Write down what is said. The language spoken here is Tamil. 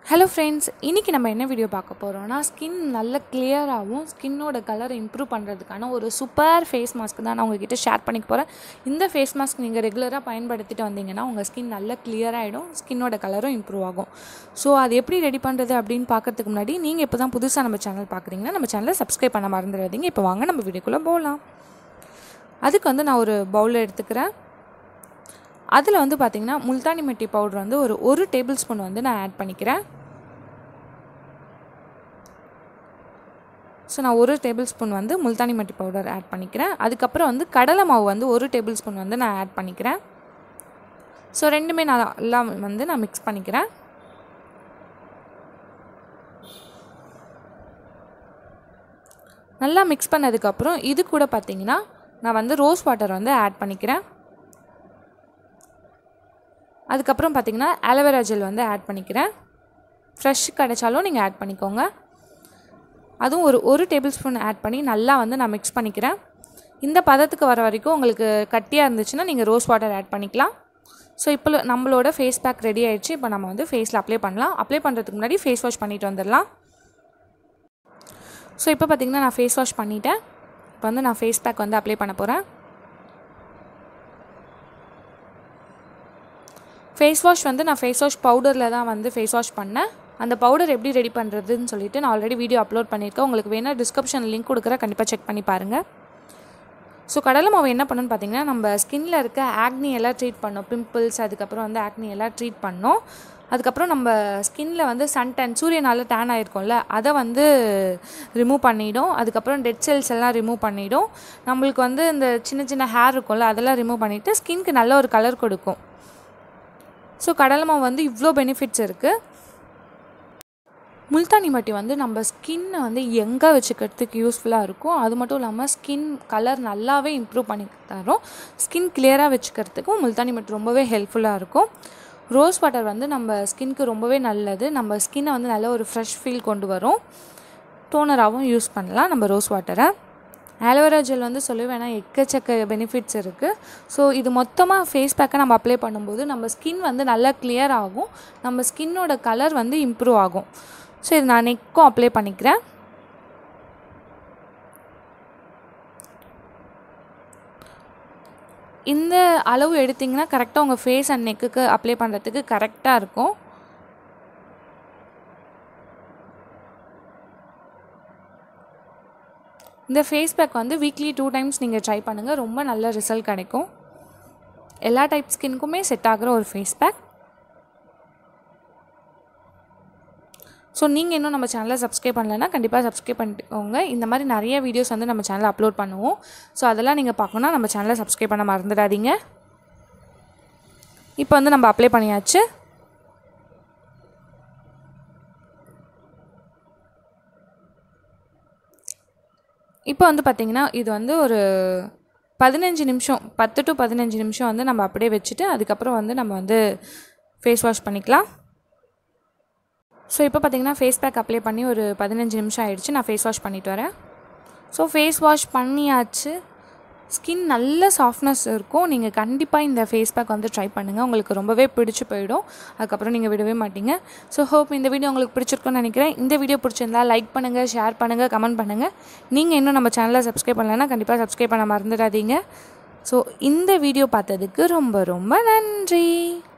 ஹலோ ஃப்ரெண்ட்ஸ் இன்றைக்கி நம்ம என்ன வீடியோ பார்க்க போகிறோம்னா ஸ்கின் நல்ல கிளியராகவும் ஸ்கின்னோட கலரை இம்ப்ரூவ் பண்ணுறதுக்கான ஒரு சூப்பர் ஃபேஸ் மாஸ்க் தான் நான் உங்ககிட்ட ஷேர் பண்ணிக்க போகிறேன் இந்த ஃபேஸ் மாஸ்க் நீங்கள் ரெகுலராக பயன்படுத்திட்டு வந்தீங்கன்னா உங்கள் ஸ்கின் நல்ல கிளியராகிடும் ஸ்கின்னோட கலரும் இம்ப்ரூவ் ஆகும் ஸோ அது எப்படி ரெடி பண்ணுறது அப்படின்னு பார்க்கறதுக்கு முன்னாடி நீங்கள் இப்போ தான் புதுசாக நம்ம சேனல் பார்க்குறீங்கன்னா நம்ம சேனலை சப்ஸ்கிரைப் பண்ண மறந்துடாதீங்க இப்போ வாங்க நம்ம வீடியோக்குள்ளே போகலாம் அதுக்கு வந்து நான் ஒரு பவுலில் எடுத்துக்கிறேன் அதில் வந்து பார்த்திங்கன்னா முல்தானி மெட்டி பவுடர் வந்து ஒரு ஒரு டேபிள் ஸ்பூன் வந்து நான் ஆட் பண்ணிக்கிறேன் ஸோ நான் ஒரு டேபிள் ஸ்பூன் வந்து முல்தானி மட்டி பவுடர் ஆட் பண்ணிக்கிறேன் அதுக்கப்புறம் வந்து கடலை மாவு வந்து ஒரு டேபிள் ஸ்பூன் வந்து நான் ஆட் பண்ணிக்கிறேன் ஸோ ரெண்டுமே நான் எல்லாம் வந்து நான் மிக்ஸ் பண்ணிக்கிறேன் நல்லா மிக்ஸ் பண்ணதுக்கப்புறம் இது கூட பார்த்தீங்கன்னா நான் வந்து ரோஸ் வாட்டர் வந்து ஆட் பண்ணிக்கிறேன் அதுக்கப்புறம் பார்த்தீங்கன்னா ஆலோவேரா ஜெல் வந்து ஆட் பண்ணிக்கிறேன் ஃப்ரெஷ் கிடைச்சாலும் நீங்கள் ஆட் பண்ணிக்கோங்க அதுவும் ஒரு ஒரு டேபிள் ஸ்பூன் ஆட் பண்ணி நல்லா வந்து நான் மிக்ஸ் பண்ணிக்கிறேன் இந்த பதத்துக்கு வர வரைக்கும் உங்களுக்கு கட்டியாக இருந்துச்சுன்னா நீங்கள் ரோஸ் வாட்டர் ஆட் பண்ணிக்கலாம் ஸோ இப்போ நம்மளோட ஃபேஸ் பேக் ரெடி ஆகிடுச்சு இப்போ நம்ம வந்து ஃபேஸில் அப்ளை பண்ணலாம் அப்ளை பண்ணுறதுக்கு முன்னாடி ஃபேஸ் வாஷ் பண்ணிட்டு வந்துடலாம் ஸோ இப்போ பார்த்திங்கன்னா நான் ஃபேஸ் வாஷ் பண்ணிவிட்டேன் இப்போ வந்து நான் ஃபேஸ் பேக் வந்து அப்ளை பண்ண போகிறேன் ஃபேஸ் வாஷ் வந்து நான் ஃபேஸ் வாஷ் பவுடரில் தான் வந்து ஃபேஸ் வாஷ் பண்ணேன் அந்த பவுடர் எப்படி ரெடி பண்ணுறதுன்னு சொல்லிட்டு நான் ஆல்ரெடி வீடியோ அப்லோட் பண்ணியிருக்கேன் உங்களுக்கு வேணால் டிஸ்கிரிப்ஷன் லிங்க் கொடுக்குறேன் கண்டிப்பாக செக் பண்ணி பாருங்கள் ஸோ கடலை மாவு என்ன பண்ணுன்னு பார்த்தீங்கன்னா நம்ம ஸ்கின்னில் இருக்க ஆக்னி எல்லாம் ட்ரீட் பண்ணோம் பிம்பிள்ஸ் அதுக்கப்புறம் வந்து ஆக்னி எல்லாம் ட்ரீட் பண்ணோம் அதுக்கப்புறம் நம்ம ஸ்கின்னில் வந்து சன் டேன் சூரியனால் டேன் ஆகிருக்கோம்ல அதை வந்து ரிமூவ் பண்ணிடும் அதுக்கப்புறம் டெட் செல்ஸ் எல்லாம் ரிமூவ் பண்ணிடும் நம்மளுக்கு வந்து இந்த சின்ன சின்ன ஹேர் இருக்கும்ல அதெல்லாம் ரிமூவ் பண்ணிவிட்டு ஸ்கின்க்கு நல்ல ஒரு கலர் கொடுக்கும் ஸோ கடலை மாவு வந்து இவ்வளோ பெனிஃபிட்ஸ் இருக்குது முல்தானி மட்டி வந்து நம்ம ஸ்கின்னை வந்து எங்கே வச்சுக்கிறதுக்கு யூஸ்ஃபுல்லாக இருக்கும் அது மட்டும் இல்லாமல் ஸ்கின் கலர் நல்லாவே இம்ப்ரூவ் பண்ணி தரும் ஸ்கின் கிளியராக வச்சுக்கிறதுக்கும் முல்தானி மட்டி ரொம்பவே ஹெல்ப்ஃபுல்லாக இருக்கும் ரோஸ் வாட்டர் வந்து நம்ம ஸ்கின்க்கு ரொம்பவே நல்லது நம்ம ஸ்கின்னை வந்து நல்ல ஒரு ஃப்ரெஷ் ஃபீல் கொண்டு வரும் டோனராகவும் யூஸ் பண்ணலாம் நம்ம ரோஸ் வாட்டரை ஆலோவேரா ஜெல் வந்து சொல்ல வேணாம் எக்கச்சக்க பெனிஃபிட்ஸ் இருக்குது ஸோ இது மொத்தமாக ஃபேஸ் பேக்கை நம்ம அப்ளை பண்ணும்போது நம்ம ஸ்கின் வந்து நல்லா கிளியர் ஆகும் நம்ம ஸ்கின்னோட கலர் வந்து இம்ப்ரூவ் ஆகும் ஸோ இது நான் நெக்கும் அப்ளை பண்ணிக்கிறேன் இந்த அளவு எடுத்திங்கன்னா கரெக்டாக உங்கள் ஃபேஸ் அண்ட் நெக்குக்கு அப்ளை பண்ணுறதுக்கு கரெக்டாக இருக்கும் இந்த ஃபேஸ் பேக் வந்து வீக்லி டூ டைம்ஸ் நீங்கள் ட்ரை பண்ணுங்கள் ரொம்ப நல்ல ரிசல்ட் கிடைக்கும் எல்லா டைப் ஸ்கின்க்குமே செட் ஆகிற ஒரு ஃபேஸ் பேக் ஸோ நீங்கள் இன்னும் நம்ம சேனலை சப்ஸ்கிரைப் பண்ணலைன்னா கண்டிப்பாக சப்ஸ்கிரைப் பண்ணிக்கோங்க இந்த மாதிரி நிறைய வீடியோஸ் வந்து நம்ம சேனலில் அப்லோட் பண்ணுவோம் ஸோ அதெல்லாம் நீங்கள் பார்க்கணுன்னா நம்ம சேனலை சப்ஸ்கிரைப் பண்ண மறந்துடாதீங்க இப்போ வந்து நம்ம அப்ளை பண்ணியாச்சு இப்போ வந்து பார்த்திங்கன்னா இது வந்து ஒரு பதினஞ்சு நிமிஷம் பத்து டு பதினஞ்சு நிமிஷம் வந்து நம்ம அப்படியே வச்சுட்டு அதுக்கப்புறம் வந்து நம்ம வந்து ஃபேஸ் வாஷ் பண்ணிக்கலாம் ஸோ இப்போ பார்த்திங்கன்னா ஃபேஸ் பேக் அப்ளை பண்ணி ஒரு பதினஞ்சு நிமிஷம் ஆகிடுச்சு நான் ஃபேஸ் வாஷ் பண்ணிட்டு வரேன் ஸோ ஃபேஸ் வாஷ் பண்ணியாச்சு ஸ்கின் நல்ல சாஃப்ட்னஸ் இருக்கும் நீங்கள் கண்டிப்பாக இந்த ஃபேஸ் பேக் வந்து ட்ரை பண்ணுங்கள் உங்களுக்கு ரொம்பவே பிடிச்சி போயிடும் அதுக்கப்புறம் நீங்கள் விடவே மாட்டீங்க ஸோ ஹோப் இந்த வீடியோ உங்களுக்கு பிடிச்சிருக்குன்னு நினைக்கிறேன் இந்த வீடியோ பிடிச்சிருந்தா லைக் பண்ணுங்கள் ஷேர் பண்ணுங்கள் கமெண்ட் பண்ணுங்கள் நீங்கள் இன்னும் நம்ம சேனலை சப்ஸ்கிரைப் பண்ணலைன்னா கண்டிப்பாக சப்ஸ்கிரைப் பண்ண மறந்துடாதீங்க ஸோ இந்த வீடியோ பார்த்ததுக்கு ரொம்ப ரொம்ப நன்றி